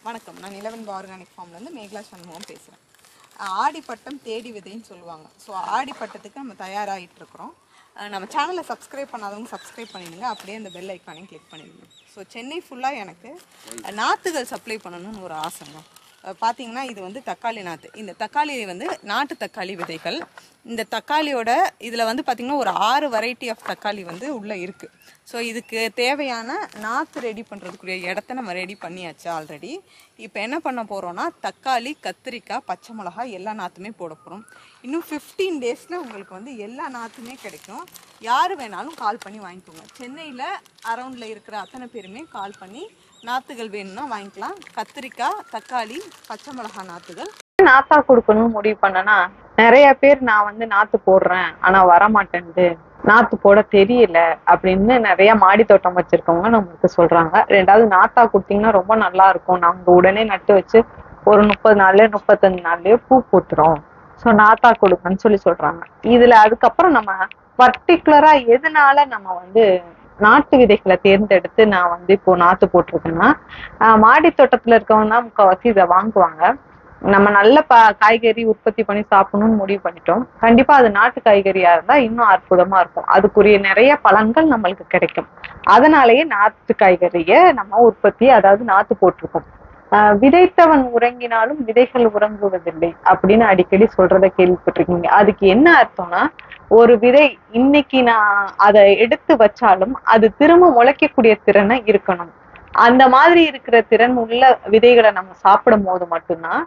வணக்கம் நான் நிலவன் ஆர்கானிக் ஃபார்ம்லேருந்து மேகலா சண்முகம் பேசுகிறேன் ஆடிப்பட்டம் தேடி விதைன்னு சொல்லுவாங்க ஸோ ஆடிப்பட்டத்துக்கு நம்ம தயாராகிட்டு இருக்கிறோம் அஹ் நம்ம சேனலை சப்ஸ்கிரைப் பண்ணாதவங்க சப்ஸ்கிரைப் பண்ணிடுங்க அப்படியே அந்த பெல் ஐக்கானையும் கிளிக் பண்ணிடுங்க ஸோ சென்னை ஃபுல்லாக எனக்கு அஹ், நாற்றுகள் சப்ளை பண்ணணும்னு ஒரு ஆசைங்க அஹ், பார்த்தீங்கன்னா இது வந்து தக்காளி நாற்று இந்த தக்காளி வந்து நாட்டு தக்காளி விதைகள் இந்த தக்காளியோட இதில் வந்து பார்த்திங்கன்னா ஒரு ஆறு வெரைட்டி ஆஃப் தக்காளி வந்து உள்ளே இருக்குது ஸோ இதுக்கு தேவையான நாற்று ரெடி பண்ணுறதுக்குரிய இடத்த நம்ம ரெடி பண்ணியாச்சு ஆல்ரெடி இப்போ என்ன பண்ண போகிறோம்னா தக்காளி கத்திரிக்காய் பச்சை மிளகாய் எல்லா நாற்றுமே போட போகிறோம் இன்னும் ஃபிஃப்டீன் டேஸில் உங்களுக்கு வந்து எல்லா நாற்றுமே கிடைக்கும் யார் வேணாலும் கால் பண்ணி வாங்கிக்கோங்க சென்னையில் அரௌண்டில் இருக்கிற அத்தனை பேருமே கால் பண்ணி நாற்றுகள் வேணும்னா வாங்கிக்கலாம் கத்திரிக்காய் தக்காளி பச்சை மிளகாய் நாற்றுகள் நாத்தா கொடுக்கணும்னு முடிவு பண்ணனா நிறைய பேர் நான் வந்து நாத்து போடுறேன் ஆனா வர மாட்டேன்து நாத்து போட தெரியல அப்படின்னு நிறைய மாடி தோட்டம் வச்சிருக்கவங்க நம்மளுக்கு சொல்றாங்க ரெண்டாவது நாத்தா கொடுத்தீங்கன்னா ரொம்ப நல்லா இருக்கும் நாங்க உடனே நட்டு வச்சு ஒரு முப்பது நாள்ல முப்பத்தஞ்சு நாள்லயே பூ பூத்துரும் ஸோ நாத்தா கொடுங்கன்னு சொல்லி சொல்றாங்க இதுல அதுக்கப்புறம் நம்ம பர்டிகுலரா எதனால நம்ம வந்து நாட்டு விதைகளை தேர்ந்தெடுத்து நான் வந்து இப்போ நாத்து போட்டிருக்கேன்னா ஆஹ் மாடி தோட்டத்துல இருக்கவங்க தான் முக்கால்வாசி இதை வாங்குவாங்க நம்ம நல்ல ப காய்கறி உற்பத்தி பண்ணி சாப்பிடணும்னு முடிவு பண்ணிட்டோம் கண்டிப்பா அது நாட்டு காய்கறியா இருந்தா இன்னும் அற்புதமா இருக்கும் அதுக்குரிய நிறைய பலன்கள் நம்மளுக்கு கிடைக்கும் அதனாலேயே நாட்டு காய்கறிய நம்ம உற்பத்தி அதாவது நாத்து போட்டிருக்கோம் ஆஹ் விதைத்தவன் உறங்கினாலும் விதைகள் உறங்குவதில்லை அப்படின்னு அடிக்கடி சொல்றத கேள்விப்பட்டிருக்கீங்க அதுக்கு என்ன அர்த்தம்னா ஒரு விதை இன்னைக்கு நான் அதை எடுத்து வச்சாலும் அது திரும்ப முளைக்கக்கூடிய திறனை இருக்கணும் அந்த மாதிரி இருக்கிற திறன் உள்ள விதைகளை நம்ம சாப்பிடும் போது மட்டும்தான்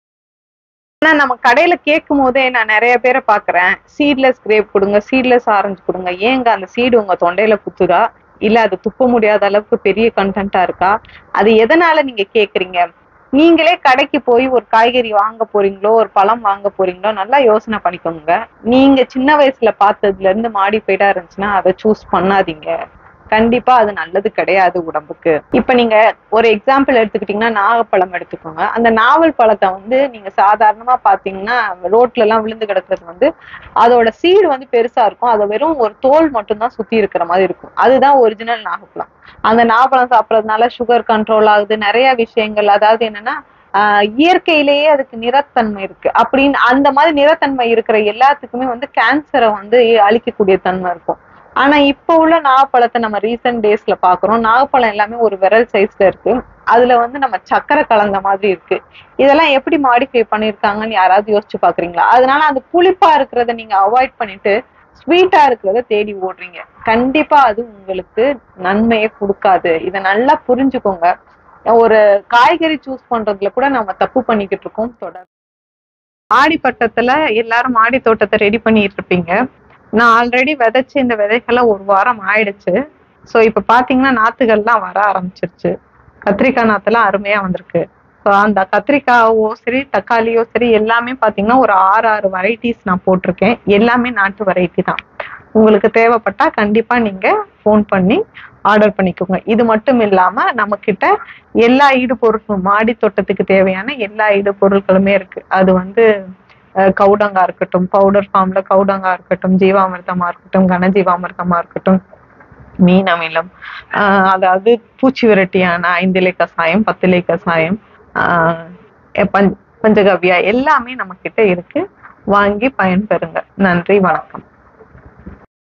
ஆனா நம்ம கடையில கேட்கும் போதே நான் நிறைய பேரை பாக்குறேன் சீட்லெஸ் கிரேப் கொடுங்க சீட்லெஸ் ஆரஞ்சு கொடுங்க ஏங்க அந்த சீடு உங்க தொண்டையில குத்துதா இல்ல அது துப்ப முடியாத அளவுக்கு பெரிய கண்டென்ட்டா இருக்கா அது எதனால நீங்க கேக்குறீங்க நீங்களே கடைக்கு போய் ஒரு காய்கறி வாங்க போறீங்களோ ஒரு பழம் வாங்க போறீங்களோ நல்லா யோசனை பண்ணிக்கோங்க நீங்க சின்ன வயசுல பார்த்ததுல இருந்து மாடிஃபைடா இருந்துச்சுன்னா அதை சூஸ் பண்ணாதீங்க கண்டிப்பா அது நல்லது கிடையாது உடம்புக்கு இப்ப நீங்க ஒரு எக்ஸாம்பிள் எடுத்துக்கிட்டீங்கன்னா நாகப்பழம் எடுத்துக்கோங்க அந்த நாவல் பழத்தை வந்து நீங்க சாதாரணமா பாத்தீங்கன்னா ரோட்ல எல்லாம் விழுந்து கிடக்கிறது வந்து அதோட சீடு வந்து பெருசா இருக்கும் அது வெறும் ஒரு தோல் மட்டும்தான் சுத்தி இருக்கிற மாதிரி இருக்கும் அதுதான் ஒரிஜினல் நாகப்பழம் அந்த நாகப்பழம் சாப்பிடறதுனால சுகர் கண்ட்ரோல் ஆகுது நிறைய விஷயங்கள் அதாவது என்னன்னா ஆஹ் இயற்கையிலேயே அதுக்கு நிறத்தன்மை இருக்கு அப்படின்னு அந்த மாதிரி நிறத்தன்மை இருக்கிற எல்லாத்துக்குமே வந்து கேன்சரை வந்து அழிக்கக்கூடிய தன்மை இருக்கும் ஆனா இப்ப உள்ள நாகப்பழத்தை நம்ம ரீசெண்ட் டேஸ்ல பாக்குறோம் நாகப்பழம் எல்லாமே ஒரு விரல் சைஸ்ல இருக்கு அதுல வந்து நம்ம சக்கரை கலந்த மாதிரி இருக்கு இதெல்லாம் எப்படி மாடிஃபை பண்ணிருக்காங்கன்னு யாராவது யோசிச்சு பாக்குறீங்களா அதனால அந்த புளிப்பா இருக்கிறத நீங்க அவாய்ட் பண்ணிட்டு ஸ்வீட்டா இருக்கிறத தேடி ஓடுறீங்க கண்டிப்பா அது உங்களுக்கு நன்மையை கொடுக்காது இதை நல்லா புரிஞ்சுக்கோங்க ஒரு காய்கறி சூஸ் பண்றதுல கூட நம்ம தப்பு பண்ணிக்கிட்டு இருக்கோம் தொடர் ஆடிப்பட்டத்துல எல்லாரும் மாடி தோட்டத்தை ரெடி பண்ணிட்டு இருப்பீங்க நான் ஆல்ரெடி விதைச்ச இந்த விதைகளை ஒரு வாரம் ஆயிடுச்சு ஸோ இப்போ பார்த்தீங்கன்னா நாத்துகள்லாம் வர ஆரம்பிச்சிருச்சு கத்திரிக்காய் நாத்துலாம் அருமையா வந்திருக்கு ஸோ அந்த கத்திரிக்காவோ சரி தக்காளியோ சரி எல்லாமே பார்த்தீங்கன்னா ஒரு ஆறு ஆறு வெரைட்டிஸ் நான் போட்டிருக்கேன் எல்லாமே நாட்டு வெரைட்டி தான் உங்களுக்கு தேவைப்பட்டா கண்டிப்பா நீங்க ஃபோன் பண்ணி ஆர்டர் பண்ணிக்கோங்க இது மட்டும் இல்லாம நம்ம கிட்ட எல்லா ஈடு பொருட்களும் மாடி தோட்டத்துக்கு தேவையான எல்லா ஈடு பொருட்களுமே இருக்கு அது வந்து அஹ், கவுடங்கா இருக்கட்டும் பவுடர் ஃபார்ம்ல கவுடங்கா இருக்கட்டும் ஜீவாமிர்தமா இருக்கட்டும் கனஜீவாமிர்தமா இருக்கட்டும் மீன் அமிலம் ஆஹ் அதாவது பூச்சி விரட்டியான ஐந்திலை கசாயம் பத்திலை கசாயம் ஆஹ் பஞ்ச பஞ்சகவ்யா எல்லாமே நம்ம கிட்ட இருக்கு வாங்கி பயன்பெறுங்க நன்றி வணக்கம்